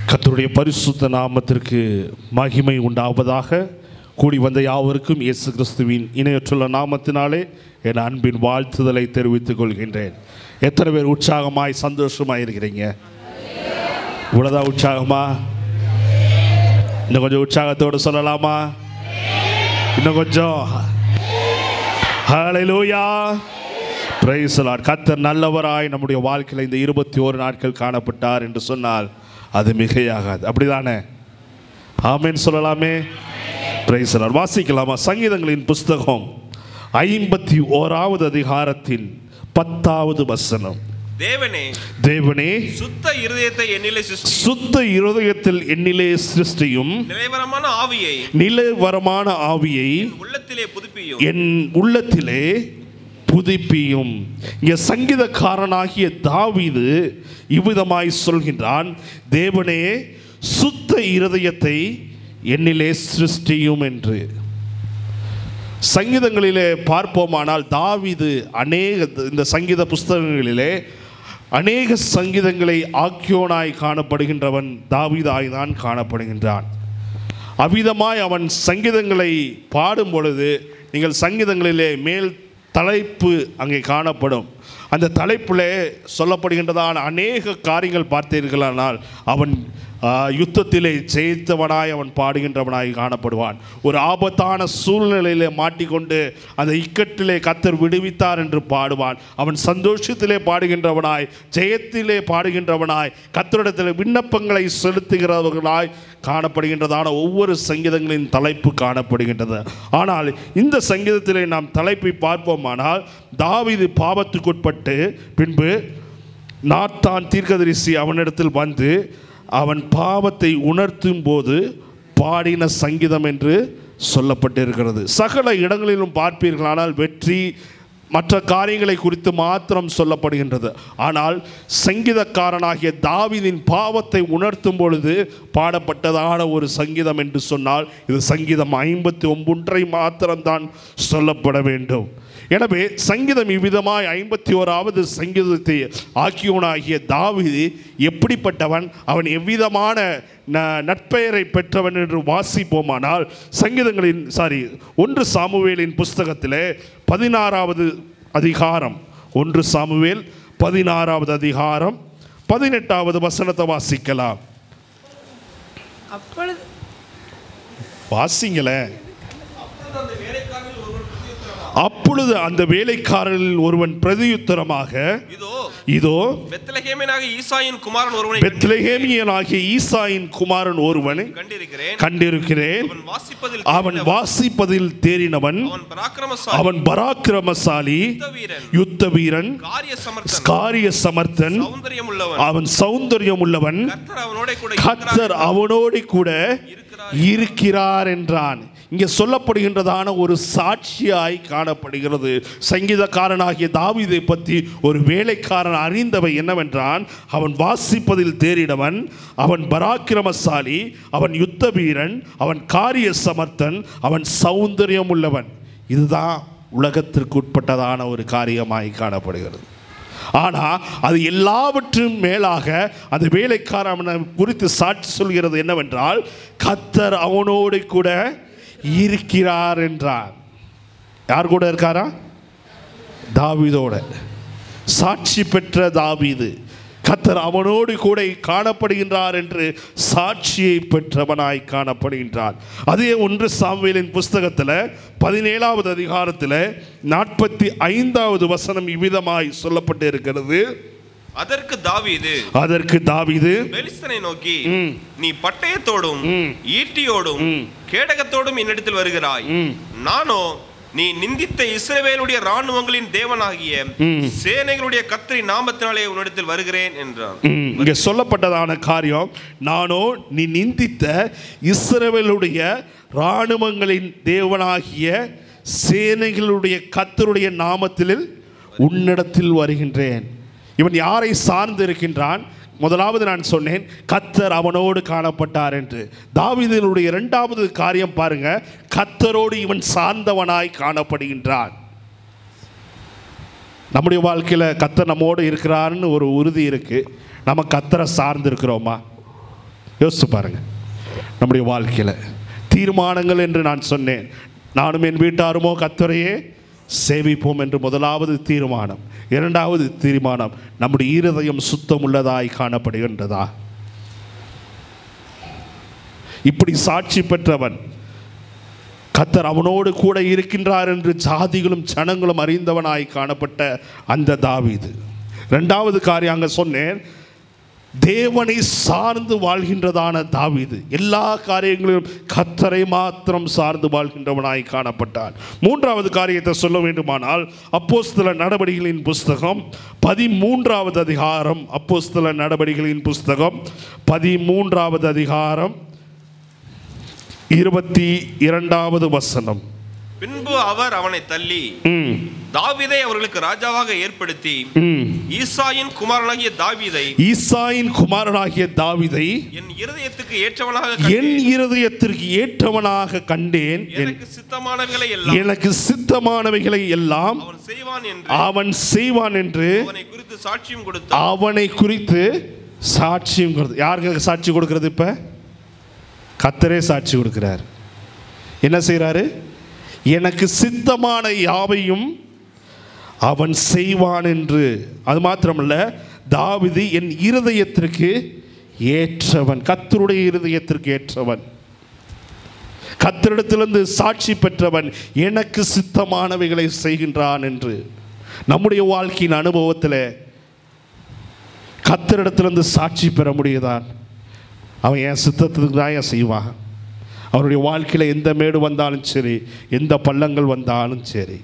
கர்த்தருடைய பரிசுத்த நாமத்திற்கு மகிமை உண்டாவதாக கூடி வந்த யாவருக்கும் இயேசு கிறிஸ்துவின் இணையற்றுள்ள நாமத்தினாலே என் அன்பின் வாழ்த்துதலை தெரிவித்துக் கொள்கின்றேன் எத்தனை பேர் உற்சாகமாய் சந்தோஷமாய் இருக்கிறீங்க இவ்வளோதான் உற்சாகமா இன்னும் கொஞ்சம் உற்சாகத்தோடு சொல்லலாமா இன்னும் கொஞ்சம் ஹalleluya praise the Lord கர்த்தர் நல்லவராய் நம்முடைய வாழ்க்கையில் இந்த இருபத்தி ஓரு நாட்கள் காணப்பட்டார் என்று சொன்னால் அது மிகையாகாது அப்படிதானே ஆமென் சொல்லலாமே praise the Lord வாசிக்கலாமா சங்கீதங்களின் புஸ்தகம் ஐம்பத்தி ஓராவது அதிகாரத்தின் பத்தாவது வசனம் தேவனே தேவனே சுத்த இருதயத்தை என்னிலே சிருஷ்டி சுத்த இருதயத்தில் என்னிலே சிருஷ்டியும் நிலைவரமான ஆவியை நிலவரமான ஆவியை உள்ளத்திலே புதுப்பியும் என் உள்ளத்திலே புதுப்பியும் இங்கே சங்கீதக்காரனாகிய தாவீது இவ்விதமாய் சொல்கின்றான் தேவனே சுத்த இருதயத்தை என்னிலே சிருஷ்டியும் என்று சங்கீதங்களிலே பார்ப்போமானால் தாவீது அநேக இந்த சங்கீத புஸ்தகங்களிலே அநேக சங்கீதங்களை ஆக்கியோனாய் காணப்படுகின்றவன் தாவீதாய் தான் காணப்படுகின்றான் அவ்விதமாய் அவன் சங்கீதங்களை பாடும் பொழுது நீங்கள் சங்கீதங்களிலே மேல் தலைப்பு அங்கே காணப்படும் அந்த தலைப்பிலே சொல்லப்படுகின்றதான அநேக காரியங்கள் பார்த்தீர்களானால் அவன் ஆ, யுத்தத்திலே ஜெயித்தவனாய் அவன் பாடுகின்றவனாய் காணப்படுவான் ஒரு ஆபத்தான சூழ்நிலையிலே மாட்டிக்கொண்டு அந்த இக்கட்டிலே கத்தர் விடுவித்தார் என்று பாடுவான் அவன் சந்தோஷத்திலே பாடுகின்றவனாய் ஜெயத்திலே பாடுகின்றவனாய் கத்தரிடத்தில் விண்ணப்பங்களை செலுத்துகிறவர்களாய் காணப்படுகின்றதான ஒவ்வொரு சங்கீதங்களின் தலைப்பு காணப்படுகின்றது ஆனால் இந்த சங்கீதத்திலே நாம் தலைப்பை பார்ப்போமானால் தாவீது பாவத்துக்குட்பட்டு பின்பு நாத்தான் தீர்க்கதரிசி அவனிடத்தில் வந்து அவன் பாவத்தை உணர்த்தும் போது பாடின சங்கீதம் என்று சொல்லப்பட்டிருக்கிறது சகல இடங்களிலும் பார்ப்பீர்களானால் வெற்றி மற்ற காரியங்களை குறித்து மாத்திரம் சொல்லப்படுகின்றது ஆனால் சங்கீதக்காரனாகிய தாவீதின் பாவத்தை உணர்த்தும் பொழுது பாடப்பட்டதான ஒரு சங்கீதம் என்று சொன்னால் இது சங்கீதம் ஐம்பத்தி ஒன்பொன்றை மாத்திரம்தான் சொல்லப்பட வேண்டும் எனவே சங்கீதம் இவ்விதமாய் ஐம்பத்தி ஓராவது சங்கீதத்தை ஆக்கியோனாகிய தாவீது எப்படிப்பட்டவன் அவன் எவ்விதமான ந- நற்பெயரை பெற்றவன் என்று வாசிப்போமானால் சங்கீதங்களின் சாரி ஒன்று சாமுவேலின் புஸ்தகத்திலே பதினாறாவது அதிகாரம் ஒன்று சாமுவேல் பதினாறாவது அதிகாரம் பதினெட்டாவது வசனத்தை வாசிக்கலாம் அப்பொழுது வாசிங்களேன் அப்பொழுது அந்த வேலைக்காரரில் ஒருவன் பிரதியுத்தரமாக இதோ இதோ பெத்லகேமனாக ஈசாயின் குமாரன் ஒருவனை பெத்லெகேமியனாகிய ஈசாயின் குமாரன் ஒருவனை கண்டிருக்கிறேன் கண்டிருக்கிறேன் அவன் வாசிப்பதில் அவன் தேறினவன். வாசிப்பதில் தேறினவன் அவன் பராக்கிரமசாலி அவன் பராக்கிரமசாலி யுத்த வீரன் யுத்த வீரன் காரிய சமர்த்தன் காரிய சமர்த்தன் சௌந்தரியம் உள்ளவன் அவன் சௌந்தரியம் உள்ளவன் கர்த்தர் அவனோட கூட கத்தர் அவனோடு கூட இருக்கிறார் என்றான் இங்கே சொல்லப்படுகின்றதான ஒரு சாட்சியாய் காணப்படுகிறது சங்கீதக்காரனாகிய தாவீதை பற்றி ஒரு வேலைக்காரன் அறிந்தவை என்னவென்றான் அவன் வாசிப்பதில் தேறினவன் அவன் பராக்கிரமசாலி அவன் யுத்த வீரன் அவன் காரிய சமர்த்தன் அவன் சௌந்தரியம் உள்ளவன் இதுதான் உலகத்திற்கு உட்பட்டதான ஒரு காரியமாய் காணப்படுகிறது ஆனால் அது எல்லாவற்றும் மேலாக அந்த வேலைக்காரன் குறித்து சாட்சி சொல்கிறது என்னவென்றால் கத்தர் அவனோடு கூட இருக்கிறார் என்றார் யார் கூட இருக்காரா தாவீதோட சாட்சி பெற்ற தாவீது கத்தர் அவனோடு கூட காணப்படுகின்றார் என்று சாட்சியை பெற்றவனாய் காணப்படுகின்றார் அதே ஒன்று சாமுவேலின் புஸ்தகத்தில் பதினேழாவது அதிகாரத்தில் நாற்பத்தி ஐந்தாவது வசனம் இவ்விதமாய் சொல்லப்பட்டு இருக்கிறது அதற்கு தாவீது அதற்கு தாவீது பெலிஸ்தனை நோக்கி ம். நீ பட்டயத்தோடும் ம். ஈட்டியோடும் ம். கேடகத்தோடும் என்னிடத்தில் வருகிறாய் ம். நானோ நீ நிந்தித்த இஸ்ரவேலுடைய ராணுவங்களின் தேவனாகிய ம். சேனைகளுடைய கத்திரி நாமத்தினாலே உன்னிடத்தில் வருகிறேன் என்றான் ம், இங்கே சொல்லப்பட்டதான காரியம் நானோ நீ நிந்தித்த இஸ்ரவேலுடைய இராணுவங்களின் தேவனாகிய சேனைகளுடைய கத்தருடைய நாமத்தில் உன்னிடத்தில் வருகின்றேன் இவன் யாரை சார்ந்து இருக்கின்றான் முதலாவது நான் சொன்னேன் கத்தர் அவனோடு காணப்பட்டார் என்று தாவீதினுடைய இரண்டாவது காரியம் பாருங்க கத்தரோடு இவன் சார்ந்தவனாய் காணப்படுகின்றான் நம்முடைய வாழ்க்கையில் கத்தர் நம்மோடு இருக்கிறாருன்னு ஒரு உறுதி இருக்குது நம்ம கத்தரை சார்ந்து இருக்கிறோமா யோசிச்சு பாருங்க நம்முடைய வாழ்க்கையில் தீர்மானங்கள் என்று நான் சொன்னேன் நானும் என் வீட்டாருமோ கத்தரையே சேவிப்போம் என்று முதலாவது தீர்மானம் இரண்டாவது தீர்மானம் நம்முடைய இருதயம் சுத்தம் உள்ளதாய் காணப்படுகின்றதா இப்படி சாட்சி பெற்றவன் கத்தர் அவனோடு கூட இருக்கின்றார் என்று ஜாதிகளும் ஜனங்களும் அறிந்தவனாய் காணப்பட்ட அந்த தாவீது ரெண்டாவது காரியம் அங்க சொன்னேன் தேவனை சார்ந்து வாழ்கின்றதான தாவீது எல்லா காரியங்களிலும் கத்தரை மாத்திரம் சார்ந்து வாழ்கின்றவனாய் காணப்பட்டான் மூன்றாவது காரியத்தை சொல்ல வேண்டுமானால் அப்போஸ்தல நடவடிக்கைகளின் புஸ்தகம் பதிமூன்றாவது அதிகாரம் அப்போஸ்தல நடவடிக்கைகளின் புஸ்தகம் பதிமூன்றாவது அதிகாரம் இருபத்தி இரண்டாவது வசனம் பின்பு அவர் அவனை தள்ளி ம், தாவீதை அவர்களுக்கு ராஜாவாக ஏற்படுத்தி ம். ஈசாயின் குமாரனாகிய தாவீதை ஈசாயின் குமாரனாகிய தாவிதை என் இருதயத்துக்கு ஏற்றவனாக என் கண்டேன். இருதயத்திற்கு ஏற்றவனாக கண்டேன் என்- எனக்கு சித்தமானவைகளை எல்லாம் எனக்கு சித்தமானவைகளை எல்லாம் அவன் செய்வான் என்று அவன் செய்வான் என்று அவனை குறித்து சாட்சியம் கொடுத்தான் அவனை குறித்து சாட்சியம் கொடுத்து யாருக்கு சாட்சி கொடுக்கிறது இப்ப கத்தரே சாட்சி கொடுக்கிறார் என்ன செய்றாரு எனக்கு சித்தமான யாவையும் அவன் செய்வான் என்று அது மாத்திரமல்ல தாவிது என் இருதயத்திற்கு ஏற்றவன் கத்தருடைய இருதயத்திற்கு ஏற்றவன் கத்தரிடத்திலிருந்து சாட்சி பெற்றவன் எனக்கு சித்தமானவைகளை செய்கின்றான் என்று நம்முடைய வாழ்க்கையின் அனுபவத்தில் கத்தரிடத்திலிருந்து சாட்சி பெற முடியுதான் அவன் என் சித்தத்துக்கு தான் ஏன் செய்வான் அவனுடைய வாழ்க்கையில் எந்த மேடு வந்தாலும் சரி எந்த பள்ளங்கள் வந்தாலும் சரி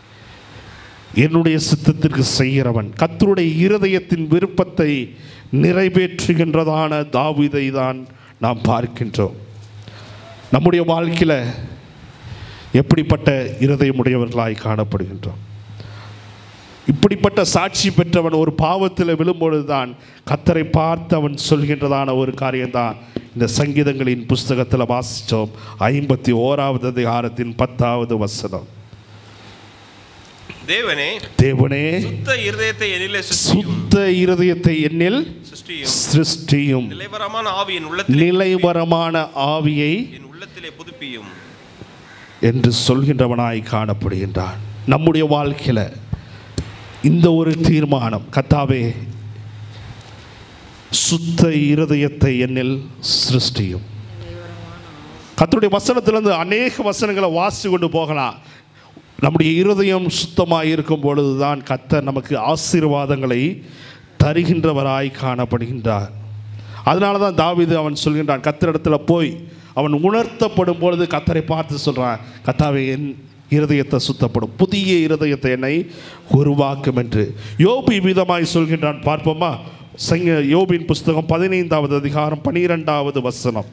என்னுடைய சித்தத்திற்கு செய்கிறவன் கத்தருடைய இருதயத்தின் விருப்பத்தை நிறைவேற்றுகின்றதான தாவீதை தான் நாம் பார்க்கின்றோம் நம்முடைய வாழ்க்கையில் எப்படிப்பட்ட இருதயமுடையவர்களாய் காணப்படுகின்றோம் இப்படிப்பட்ட சாட்சி பெற்றவன் ஒரு பாவத்தில் விழும்பொழுதுதான் கத்தரை பார்த்து அவன் சொல்கின்றதான ஒரு காரியம்தான் இந்த சங்கீதங்களின் புஸ்தகத்தில் வாசித்தோம் ஐம்பத்தி ஓராவது அதிகாரத்தின் பத்தாவது வசனம் தேவனே தேவனே சுத்த இருதயத்தை எனிலே சிருஷ்டியும் சுத்த இருதயத்தை என்னில் சிருஷ்டியும் சிருஷ்டியும் நிலைவரமான ஆவி என் உள்ளத்திலே நிலைவரமான ஆவியை என் உள்ளத்திலே புதுப்பியும் என்று சொல்கின்றவனாய் காணப்படுகின்றான் நம்முடைய வாழ்க்கையில் இந்த ஒரு தீர்மானம் கத்தாவே சுத்த இருதயத்தை என்னில் சிருஷ்டியும் கத்தருடைய வசனத்திலிருந்து அநேக வசனங்களை வாசித்து கொண்டு போகலாம் நம்முடைய இருதயம் சுத்தமாக இருக்கும் பொழுதுதான் கத்தர் நமக்கு ஆசீர்வாதங்களை தருகின்றவராய் காணப்படுகின்றார் அதனால தான் தாவீது அவன் சொல்கின்றான் கத்தரிடத்துல போய் அவன் உணர்த்தப்படும் பொழுது கத்தரை பார்த்து சொல்றான் கத்தாவே என் இருதயத்தை சுத்தப்படும் புதிய இருதயத்தை என்னை உருவாக்கும் என்று யோபு விதமாய் சொல்கின்றான் பார்ப்போமா சங்க யோபின் புஸ்தகம் பதினைந்தாவது அதிகாரம் பனிரெண்டாவது வசனம்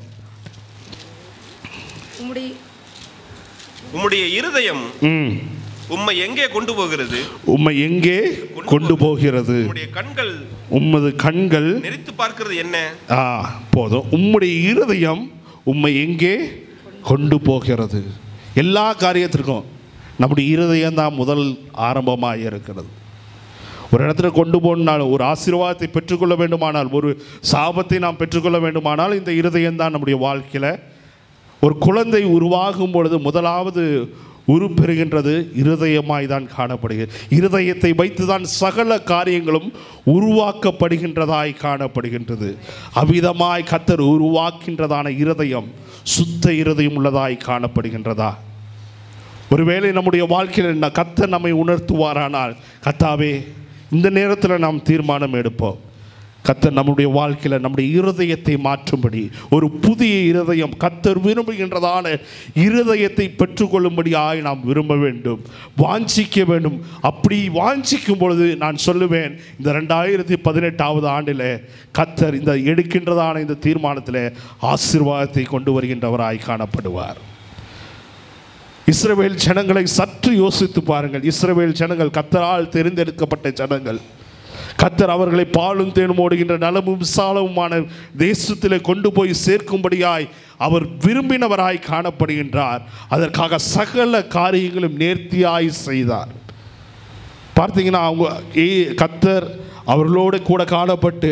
உம்முடைய உம்முடைய இருதயம் ம் உம்மை எங்கே கொண்டு போகிறது உம்மை எங்கே கொண்டு போகிறது உம்முடைய கண்கள் உம்மது கண்கள் நெறித்து பார்க்கிறது என்ன ஆ போதும் உம்முடைய இருதயம் உம்மை எங்கே கொண்டு போகிறது எல்லா காரியத்திற்கும் நம்முடைய இருதயம் தான் முதல் ஆரம்பமாக இருக்கிறது ஒரு இடத்துல கொண்டு போனால் ஒரு ஆசீர்வாதத்தை பெற்றுக்கொள்ள வேண்டுமானால் ஒரு சாபத்தை நாம் பெற்றுக்கொள்ள வேண்டுமானால் இந்த இருதயம் தான் நம்முடைய வாழ்க்கையில் ஒரு குழந்தை உருவாகும் பொழுது முதலாவது உருப்பெறுகின்றது இருதயமாய் தான் காணப்படுகிறது இருதயத்தை வைத்து தான் சகல காரியங்களும் உருவாக்கப்படுகின்றதாய் காணப்படுகின்றது அவ்விதமாய் கத்தர் உருவாக்கின்றதான இருதயம் சுத்த இருதயம் உள்ளதாய் காணப்படுகின்றதா ஒருவேளை நம்முடைய வாழ்க்கையில் ந- கத்தர் நம்மை உணர்த்துவாரானால் கத்தாவே இந்த நேரத்தில் நாம் தீர்மானம் எடுப்போம் கத்தர் நம்முடைய வாழ்க்கையில் நம்முடைய இருதயத்தை மாற்றும்படி ஒரு புதிய இருதயம் கத்தர் விரும்புகின்றதான இருதயத்தை பெற்றுக்கொள்ளும்படியாய் நாம் விரும்ப வேண்டும் வாஞ்சிக்க வேண்டும் அப்படி வாஞ்சிக்கும் பொழுது நான் சொல்லுவேன் இந்த ரெண்டாயிரத்தி பதினெட்டாவது ஆண்டில் கத்தர் இந்த எடுக்கின்றதான இந்த தீர்மானத்தில் ஆசீர்வாதத்தை கொண்டு வருகின்றவராய் காணப்படுவார் இஸ்ரவேல் ஜனங்களை சற்று யோசித்து பாருங்கள் இஸ்ரவேல் ஜனங்கள் கத்தரால் தெரிந்தெடுக்கப்பட்ட ஜனங்கள் கத்தர் அவர்களை பாலும் தேனும் ஓடுகின்ற நலமும் விசாலமுமான தேசத்திலே கொண்டு போய் சேர்க்கும்படியாய் அவர் விரும்பினவராய் காணப்படுகின்றார் அதற்காக சகல காரியங்களும் நேர்த்தியாய் செய்தார் பார்த்தீங்கன்னா அவங்க ஏ கத்தர் அவர்களோடு கூட காணப்பட்டு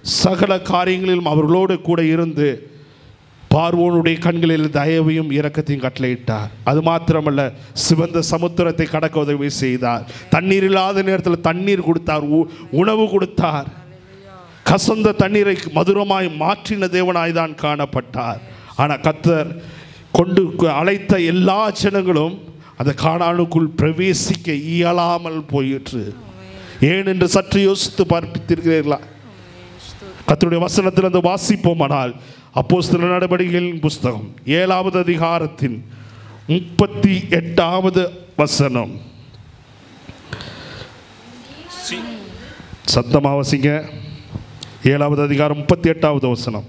சகல காரியங்களிலும் அவர்களோடு கூட இருந்து பார்வோனுடைய கண்களில் தயவையும் இரக்கத்தையும் கட்டளையிட்டார் அது மாத்திரமல்ல சிவந்த சமுத்திரத்தை கடக்க உதவி செய்தார் தண்ணீர் இல்லாத நேரத்தில் தண்ணீர் கொடுத்தார் உ- உணவு கொடுத்தார் கசந்த தண்ணீரை மதுரமாய் மாற்றின தேவனாய் தான் காணப்பட்டார் ஆனால் கத்தர் கொண்டு அழைத்த எல்லா ஜனங்களும் அந்த காணானுக்குள் பிரவேசிக்க இயலாமல் போயிற்று ஏன் என்று சற்று யோசித்து பார்ப்பித்திருக்கிறீர்களா கர்த்தருடைய வசனத்தில் அந்த வாசிப்போமானால் அப்போஸ்தல நடவடிக்கைகளின் புஸ்தகம் ஏழாவது அதிகாரத்தின் முப்பத்தி எட்டாவது வசனம் சி- சத்தமா வாசிங்க ஏழாவது அதிகாரம் முப்பத்தி எட்டாவது வசனம்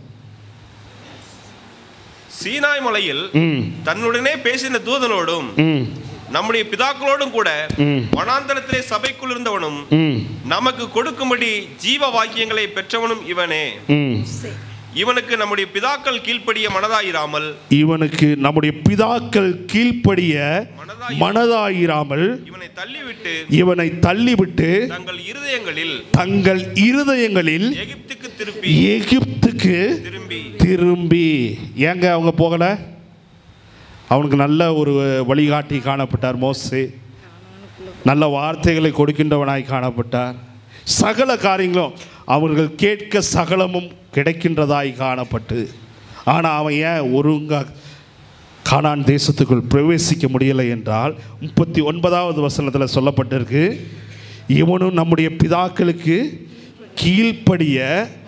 சீனாய் மலையில் ம் தன்னுடனே பேசின தூதனோடும் ம் நம்முடைய பிதாக்களோடும் கூட ம். வனாந்தரத்திலே சபைக்குள் இருந்தவனும் ம் நமக்கு கொடுக்கும்படி ஜீவ வாக்கியங்களை பெற்றவனும் இவனே ம் இவனுக்கு நம்முடைய பிதாக்கள் கீழ்ப்படிய மனதாயிராமல் இவனுக்கு நம்முடைய பிதாக்கள் கீழ்ப்படிய மனதாயிராமல் இவனை தள்ளிவிட்டு இவனை தள்ளிவிட்டு தங்கள் இருதயங்களில் தங்கள் இருதயங்களில் எகிப்துக்கு திருப்பி எகிப்துக்கு திரும்பி திரும்பி ஏங்க அவங்க போகல அவனுக்கு நல்ல ஒரு வழிகாட்டி காணப்பட்டார் மோசே நல்ல வார்த்தைகளை கொடுக்கின்றவனாய் காணப்பட்டார் சகல காரியங்களும் அவர்கள் கேட்க சகலமும் கிடைக்கின்றதாய் காணப்பட்டு ஆனால் அவன் ஏன் ஒருங்கா கானான் தேசத்துக்குள் பிரவேசிக்க முடியலை என்றால் முப்பத்தி ஒன்பதாவது வசனத்தில் சொல்லப்பட்டிருக்கு இவனும் நம்முடைய பிதாக்களுக்கு கீழ்ப்படிய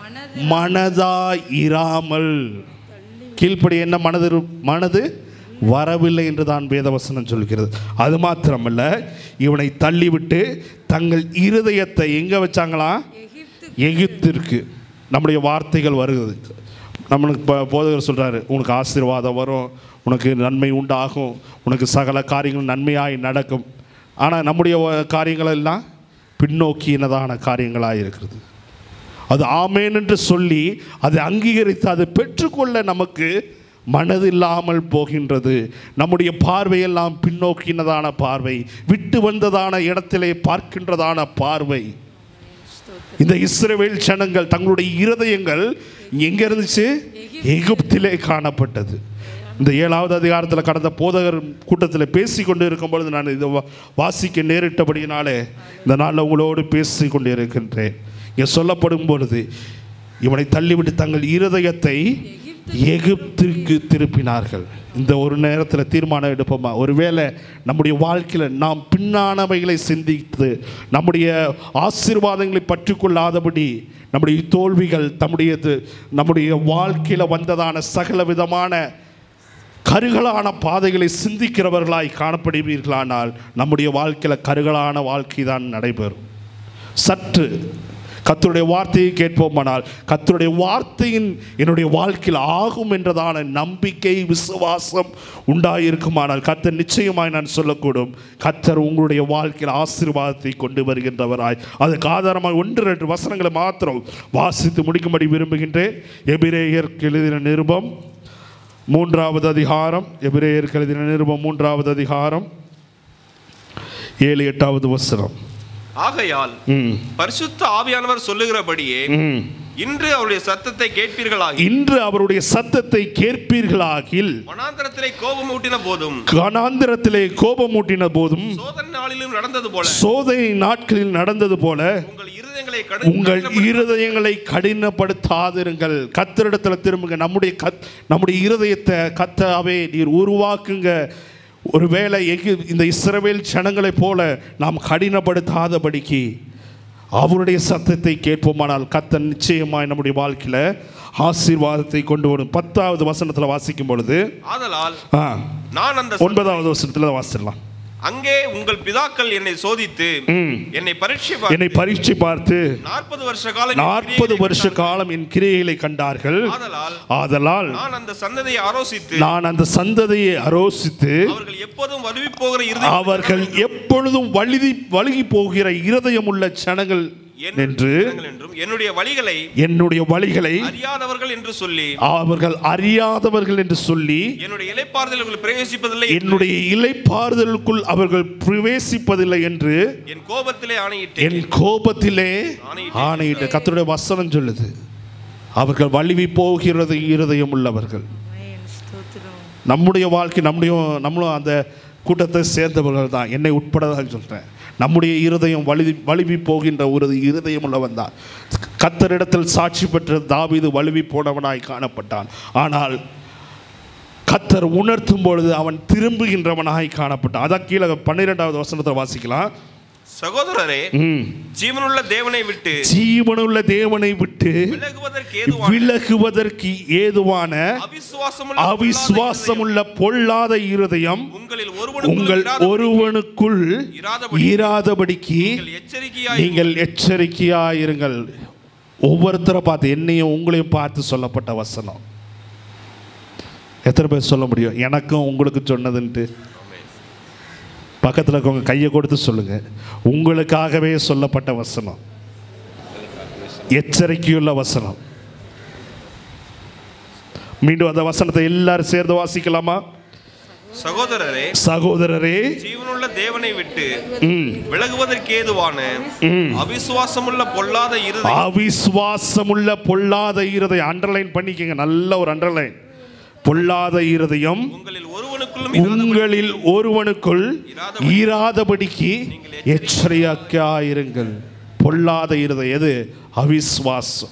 மனதாய் இராமல் கீழ்ப்படிய என்ன மனது இரு- மனது வரவில்லை என்று தான் வேதவசனம் சொல்கிறது அது மாத்திரமல்ல இவனை தள்ளிவிட்டு தங்கள் இருதயத்தை எங்கே வச்சாங்களா எகிப்திற்கு நம்முடைய வார்த்தைகள் வருகிறது நம்மளுக்கு இப்போ போதகர் சொல்கிறாரு உனக்கு ஆசீர்வாதம் வரும் உனக்கு நன்மை உண்டாகும் உனக்கு சகல காரியங்கள் நன்மையாய் நடக்கும் ஆனால் நம்முடைய வ- காரியங்கள் எல்லாம் பின்னோக்கினதான காரியங்களாக இருக்கிறது அது ஆமேன் என்று சொல்லி அதை அங்கீகரித்து அதை பெற்றுக்கொள்ள நமக்கு மனதில்லாமல் போகின்றது நம்முடைய பார்வையெல்லாம் பின்னோக்கினதான பார்வை விட்டு வந்ததான இடத்திலே பார்க்கின்றதான பார்வை இந்த இஸ்ரவேல் ஜனங்கள் தங்களுடைய இருதயங்கள் எங்க இருந்துச்சு எகிப்திலே காணப்பட்டது இந்த ஏழாவது அதிகாரத்தில் கடந்த போதகர் கூட்டத்தில் பேசி கொண்டு இருக்கும் பொழுது நான் இதை வா- வாசிக்க நேரிட்டபடியினாலே இந்த நாளில் உங்களோடு பேசி கொண்டு இருக்கின்றேன் இங்கே சொல்லப்படும் பொழுது இவனை தள்ளிவிட்டு தங்கள் இருதயத்தை எகிப்திற்கு திருப்பினார்கள் இந்த ஒரு நேரத்தில் தீர்மானம் எடுப்போமா ஒருவேளை நம்முடைய வாழ்க்கையில் நாம் பின்னானவைகளை சிந்தித்து நம்முடைய ஆசீர்வாதங்களை பற்றிக்கொள்ளாதபடி நம்முடைய தோல்விகள் நம்முடைய இது- நம்முடைய வாழ்க்கையில் வந்ததான சகல விதமான கருகலான பாதைகளை சிந்திக்கிறவர்களாய் காணப்படுவீர்களானால் நம்முடைய வாழ்க்கையில் கருகலான வாழ்க்கை தான் நடைபெறும் சற்று கத்தருடைய வார்த்தையை கேட்போமானால் கத்தருடைய வார்த்தையின் என்னுடைய வாழ்க்கையில் ஆகும் என்றதான நம்பிக்கை விசுவாசம் உண்டாயிருக்குமானால் கத்தர் நிச்சயமாய் நான் சொல்லக்கூடும் கத்தர் உங்களுடைய வாழ்க்கையில் ஆசீர்வாதத்தை கொண்டு வருகின்றவராய் அதுக்கு ஆதாரமாக ஒன்று ரெண்டு வசனங்களை மாத்திரம் வாசித்து முடிக்கும்படி விரும்புகின்றேன் எபிரேயருக்கு எழுதின நிருபம் மூன்றாவது அதிகாரம் எபிரேயருக்கு எழுதின நிருபம் மூன்றாவது அதிகாரம் ஏழு எட்டாவது வசனம் ஆகையால் ம் பரிசுத்த ஆவியானவர் சொல்லுகிறபடியே ம் இன்று அவருடைய சத்தத்தை கேட்பீர்களாகி இன்று அவருடைய சத்தத்தை கேட்பீர்களாகில் வனாந்தரத்திலே கோபம் ஊட்டின போதும் கனாந்திரத்திலே கோபமூட்டின போதும் சோதனை நாளிலும் நடந்தது போல சோதனை நாட்களில் நடந்தது போல உங்கள் இருதயங்களை உங்கள் இருதயங்களை கடினப்படுத்தாதிருங்கள் கத்தரிடத்தில் திரும்புங்க நம்முடைய கத் நம்முடைய இருதயத்தை கத்தாவே நீர் உருவாக்குங்க ஒருவேளை எகி இந்த இஸ்ரவேல் ஜனங்களைப் போல நாம் கடினப்படுத்தாதபடிக்கு அவருடைய சத்தத்தை கேட்போமானால் கத்தர் நிச்சயமாய் நம்முடைய வாழ்க்கையில் ஆசீர்வாதத்தை கொண்டு வரும் பத்தாவது வசனத்தில் வாசிக்கும் பொழுது ஆதலால் ஆ நான் அந்த ஒன்பதாவது வசனத்தில் வாசிடலாம் அங்கே உங்கள் பிதாக்கள் என்னை சோதித்து ம். என்னை பரீட்சை என்னை பரீட்சை பார்த்து நாற்பது வருஷ காலம் நாற்பது வருஷ காலம் என் கிரியைகளை கண்டார்கள் ஆதலால் ஆதலால் நான் அந்த சந்ததியை ஆலோசித்து நான் அந்த சந்ததியை அரோசித்து அவர்கள் எப்போதும் வலுவி போகிற இருதயம் அவர்கள் எப்பொழுதும் வழுதி வழுகி போகிற இருதயம் உள்ள ஜனங்கள் என் என்று ஜனங்கள் என்றும் என்னுடைய வழிகளை என்னுடைய வழிகளை அறியாதவர்கள் என்று சொல்லி அவர்கள் அறியாதவர்கள் என்று சொல்லி என்னுடைய இலைப்பாறுதல் அவர்கள் பிரவேசிப்பதில்லை என்னுடைய இலைப்பாறுதலுக்குள் அவர்கள் பிரவேசிப்பதில்லை என்று என் கோபத்திலே ஆணையிட்டேன் என் கோபத்திலே ஆணையிட்டேன். ஆணையிட்ட கத்தருடைய வசனம் சொல்லுது அவர்கள் வலிவி போகிறது இருதயம் உள்ளவர்கள் ஆமென். ஸ்தோத்திரம் நம்முடைய வாழ்க்கை நம்முடைய நம்மளும் அந்த கூட்டத்தை சேர்ந்தவர்கள் தான் என்னை உட்பட தான் சொல்கிறேன் நம்முடைய இருதயம் வலி வலிவி போகின்ற ஒரு இருதயம் உள்ளவன் தான் கத்தரிடத்தில் சாட்சி பெற்ற தாவீது வலுவி போனவனாய் காணப்பட்டான் ஆனால் கத்தர் உணர்த்தும் பொழுது அவன் திரும்புகின்றவனாய் காணப்பட்டான் அதான் கீழே பன்னிரெண்டாவது வசனத்தை வாசிக்கலாம் சகோதரரே ம். ஜீவனுள்ள தேவனை விட்டு ஜீவனுள்ள தேவனை விட்டு விலகுவதற்கு ஏதுவான விலகுவதற்கு ஏதுவான அவிசுவாசமுள்ள அவிசுவாசமுள்ள பொல்லாத இருதயம் உங்களில் உங்கள் ஒருவனுக்குள் ஒருவனுக்குள் இராதபடி இராதபடிக்கு நீங்கள் எச்சரிக்கையாய் நீங்கள் எச்சரிக்கையாயிருங்கள் ஒவ்வொருத்தரை பார்த்து என்னையும் உங்களையும் பார்த்து சொல்லப்பட்ட வசனம் எத்தனை பேர் சொல்ல முடியும் எனக்கும் உங்களுக்கு சொன்னதுன்ட்டு பக்கத்தில் இருக்கவங்க கையை கொடுத்து சொல்லுங்க உங்களுக்காகவே சொல்லப்பட்ட வசனம் எச்சரிக்கையுள்ள வசனம் மீண்டும் அந்த வசனத்தை எல்லாரும் சேர்ந்து வாசிக்கலாமா சகோதரரே சகோதரரே ஜீவனுள்ள தேவனை விட்டு ம், விலகுவதற்கு ஏதுவான ம். அவிசுவாசமுள்ள பொல்லாத இருதயம் அவிசுவாசமுள்ள பொல்லாத இருதயம் அண்டர்லைன் பண்ணிக்கங்க நல்ல ஒரு அண்டர்லைன் பொல்லாத இருதயம் உங்களில் ஒருவனுக்குள்ளும் இராதபடி உங்களில் ஒருவனுக்குள் இராதபடிக்கு எச்சரிக்கையாயிருங்கள் பொல்லாத இருதயம் எது அவிசுவாசம்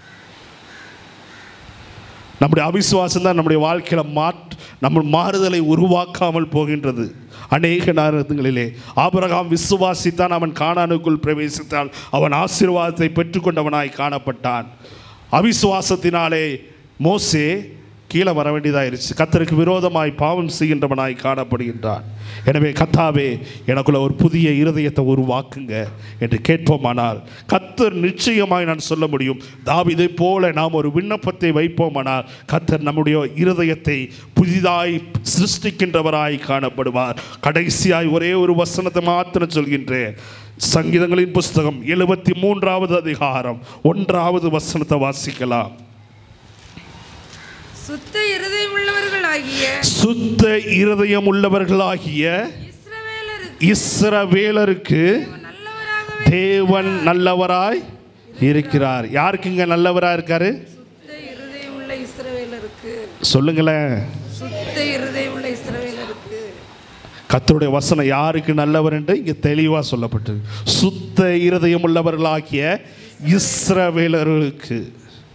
நம்முடைய அவிசுவாசம் தான் நம்முடைய வாழ்க்கையில மாற்ற நம்ம மாறுதலை உருவாக்காமல் போகின்றது அநேக நேரங்களிலே ஆபிரகாம் விசுவாசித்தான் அவன் கானானுக்குள் பிரவேசித்தான் அவன் ஆசீர்வாதத்தை பெற்றுக்கொண்டவனாய் காணப்பட்டான் அவிசுவாசத்தினாலே மோசே கீழே வர வேண்டியதாயிருச்சு கத்தருக்கு விரோதமாய் பாவம் செய்கின்றவனாய் காணப்படுகின்றான் எனவே கத்தாவே எனக்குள்ள ஒரு புதிய இருதயத்தை உருவாக்குங்க என்று கேட்போமானால் கத்தர் நிச்சயமாய் நான் சொல்ல முடியும் தாவிதை போல நாம் ஒரு விண்ணப்பத்தை வைப்போமானால் கத்தர் நம்முடைய இருதயத்தை புதிதாய் சிருஷ்டிக்கின்றவராய் காணப்படுவார் கடைசியாய் ஒரே ஒரு வசனத்தை மாத்திரம் சொல்கின்றேன் சங்கீதங்களின் புஸ்தகம் எழுபத்தி மூன்றாவது அதிகாரம் ஒன்றாவது வசனத்தை வாசிக்கலாம் சுத்த இருதயம் உள்ளவர்களாகிய சுத்த இருதயம் உள்ளவர்களாகிய இஸ்ரவேலருக்கு இஸ்ரவேலருக்கு நல்லவராகவே தேவன் நல்லவராய் இருக்கிறார் யாருக்குங்க நல்லவராய் இருக்காரு சுத்த இருதயம் உள்ள இஸ்ரவேலருக்கு சொல்லுங்களேன் சுத்த இருதயம் உள்ள இஸ்ரவேலருக்கு கர்த்தருடைய வசனம் யாருக்கு நல்லவர் என்று இங்கே தெளிவாக சொல்லப்பட்டது சுத்த இருதயம் உள்ளவர்களாகிய இஸ்ரவேலர்களுக்கு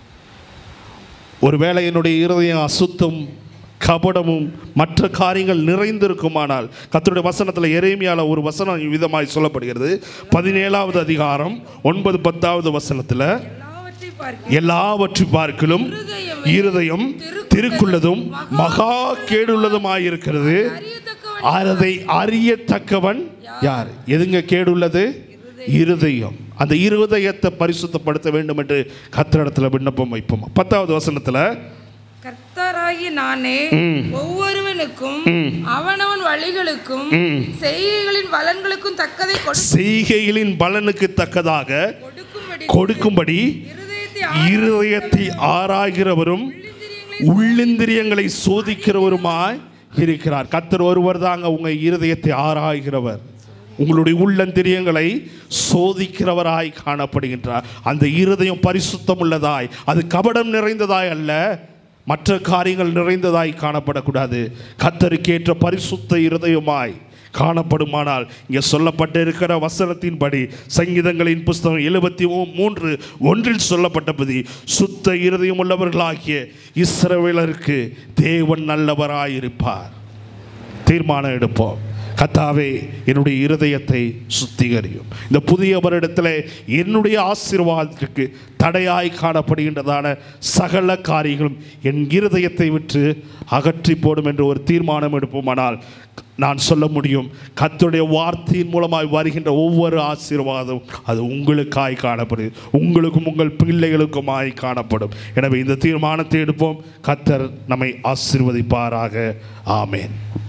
ஒருவேளை என்னுடைய இருதயம் அசுத்தம் கபடமும் மற்ற காரியங்கள் நிறைந்திருக்குமானால் கர்த்தருடைய வசனத்தில் எரேமியால ஒரு வசனம் விதமாய் சொல்லப்படுகிறது பதினேழாவது அதிகாரம் ஒன்பது பத்தாவது வசனத்தில் எல்லாவற்றை பார்க்க எல்லாவற்றை பார்க்கிலும் இருதயம் திருக்குள்ளதும் மகா கேடுள்ளதுமாயிருக்கிறது அறியத்தக்கவன் அதை அறியத்தக்கவன் யார் எதுங்க கேடுள்ளது இருதயம் அந்த இருதயத்தை பரிசுத்தப்படுத்த வேண்டும் என்று கத்திரிடத்தில் விண்ணப்பம் வைப்போம் பத்தாவது வசனத்தில் கர்த்தராகி நானே ஒவ்வொருவனுக்கும் அவனவன் வழிகளுக்கும் செய்கைகளின் பலன்களுக்கும் தக்கதை கொடு- செய்கைகளின் பலனுக்கு தக்கதாக கொடுக்கும்படி கொடுக்கும்படி இருதயத்தை இருதயத்தை ஆராய்கிறவரும் உள்ளிந்திரியங்களை சோதிக்கிறவருமாய் இருக்கிறார் கத்தர் ஒருவர் தாங்க உங்க இருதயத்தை ஆராய்கிறவர் உங்களுடைய உள்ளந்திரியங்களை சோதிக்கிறவராய் காணப்படுகின்றார் அந்த இருதயம் பரிசுத்தம் உள்ளதாய் அது கபடம் நிறைந்ததாய் அல்ல மற்ற காரியங்கள் நிறைந்ததாய் காணப்படக்கூடாது கத்தருக்கேற்ற பரிசுத்த இருதயமாய் காணப்படுமானால் இங்கே சொல்லப்பட்டிருக்கிற வசனத்தின்படி சங்கீதங்களின் புஸ்தகம் எழுபத்தி மூன்று ஒன்றில் சொல்லப்பட்டபடி சுத்த இருதயம் உள்ளவர்களாகிய இஸ்ரவேலருக்கு தேவன் நல்லவராயிருப்பார் தீர்மானம் எடுப்போம் கத்தாவே என்னுடைய இருதயத்தை சுத்திகரியும் இந்த புதிய வருடத்தில் என்னுடைய ஆசீர்வாதத்திற்கு தடையாய் காணப்படுகின்றதான சகல காரியங்களும் என் இருதயத்தை விட்டு அகற்றி போடும் என்று ஒரு தீர்மானம் எடுப்போமானால் நான் சொல்ல முடியும் கர்த்தருடைய வார்த்தையின் மூலமாய் வருகின்ற ஒவ்வொரு ஆசீர்வாதம் அது உங்களுக்காய் காணப்படுது உங்களுக்கும் உங்கள் பிள்ளைகளுக்குமாய் காணப்படும் எனவே இந்த தீர்மானத்தை எடுப்போம் கர்த்தர் நம்மை ஆசீர்வதிப்பாராக ஆமேன்